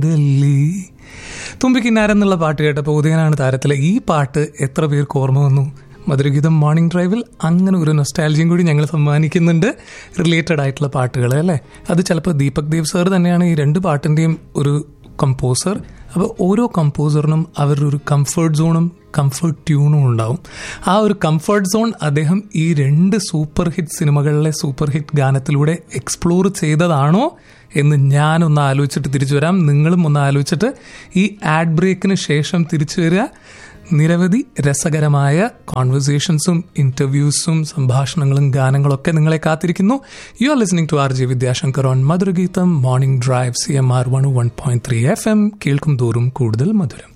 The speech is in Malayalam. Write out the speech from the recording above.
ഡൽഹി തുമ്പിക്കിന്നാരം എന്നുള്ള പാട്ട് കേട്ടപ്പോൾ ഉദയനാണ് താരത്തിലെ ഈ പാട്ട് എത്ര പേർക്ക് ഓർമ്മ വന്നു മധുരഗീതം മോർണിംഗ് ഡ്രൈവിൽ അങ്ങനെ ഒരു നൊസ്റ്റാലജിയും കൂടി ഞങ്ങൾ സമ്മാനിക്കുന്നുണ്ട് റിലേറ്റഡ് ആയിട്ടുള്ള പാട്ടുകൾ അല്ലേ അത് ചിലപ്പോൾ ദീപക് ദേവ് സാർ തന്നെയാണ് ഈ രണ്ട് പാട്ടിൻ്റെയും ഒരു കമ്പോസർ അപ്പോൾ ഓരോ കമ്പോസറിനും അവരുടെ ഒരു കംഫർട്ട് സോണും കംഫർട്ട് ട്യൂണും ഉണ്ടാവും ആ ഒരു കംഫർട്ട് സോൺ അദ്ദേഹം ഈ രണ്ട് സൂപ്പർ ഹിറ്റ് സിനിമകളിലെ സൂപ്പർ ഹിറ്റ് ഗാനത്തിലൂടെ എക്സ്പ്ലോർ ചെയ്തതാണോ എന്ന് ഞാനൊന്ന് ആലോചിച്ചിട്ട് തിരിച്ചു വരാം നിങ്ങളും ഒന്ന് ആലോചിച്ചിട്ട് ഈ ആഡ് ബ്രേക്കിന് ശേഷം തിരിച്ചു വരിക നിരവധി രസകരമായ കോൺവെർസേഷൻസും ഇന്റർവ്യൂസും സംഭാഷണങ്ങളും ഗാനങ്ങളൊക്കെ നിങ്ങളെ കാത്തിരിക്കുന്നു you are listening to R J Vidyashankar on Madhurageetham morning drive C M R one one point three F M കേൾക്കും തോറും കൂടുതൽ മധുരം